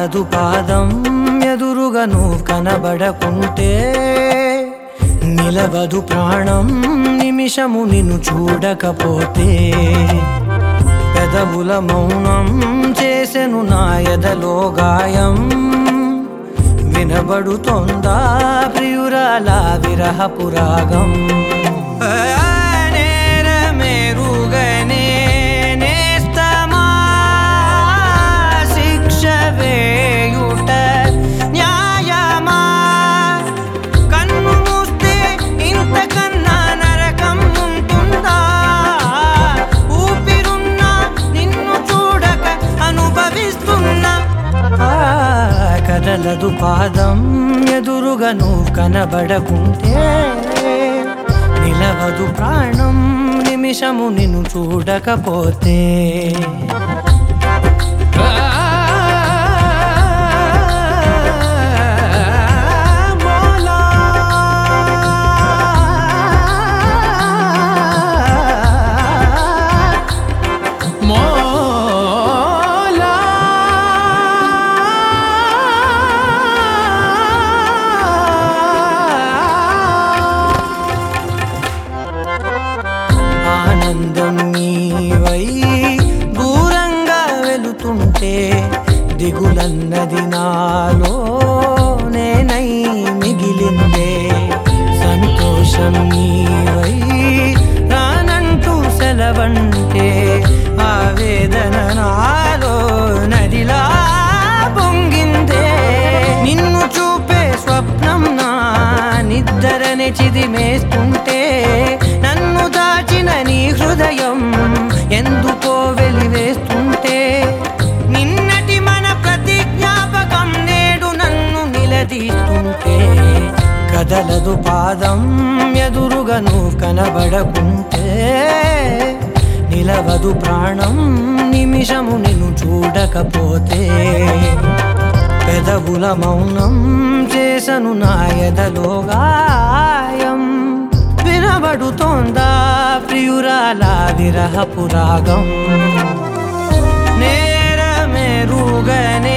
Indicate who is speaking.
Speaker 1: సాగదు పాదం ఎదురుగా నువ్వు కనబడకుంటే నిలవదు ప్రాణం నిమిషము నిన్ను చూడకపోతే పెదవుల మౌనం చేసెను నా ఎదలో గాయం వినబడుతోందా ప్రియురాల విరహపు రాగం నేరమేరుగనే నేస్తమా శిక్ష వేయుట న్యాయమా కన్ను మూస్తే ఇంతకన్నా నరకం ఉంటుందా ఊపిరున్నా నిన్ను చూడక అనుభవిస్తున్నా ఆ, కదలదు పాదం ఎదురుగా నువ్వు కనబడకుంటే నిలవదు ప్రాణం నిమిషము నిన్ను చూడకపోతే
Speaker 2: మోలా
Speaker 1: ఆనందం నీవై దూరంగా వెళుతుంటే దిగులన్నది నాలో నేనై మిగిలిందే సంతోషం నీవై రానంటూ సెలవంటే ఆవేదన నాలో నదిలా పొంగిందే నిన్ను చూపే స్వప్నం నా నిద్దరనే చిదిమేస్తుంటే నన్ను దాచిన నీ హృదయం ఎందుకో వెలివేస్తుంటే నిన్నటి మన ప్రతి జ్ఞాపకం నేడు నన్ను నిలదీస్తుంటే కదలదు పాదం ఎదురుగా నువ్వు కనబడకుంటే నిలవదు ప్రాణం నిమిషము నిన్ను చూడకపోతే పెదవుల మౌనం చేసను నా ఎదలో గాయం వినబడుతోందా ప్రియురాల విరహపు రాగం నేరమెరుగనే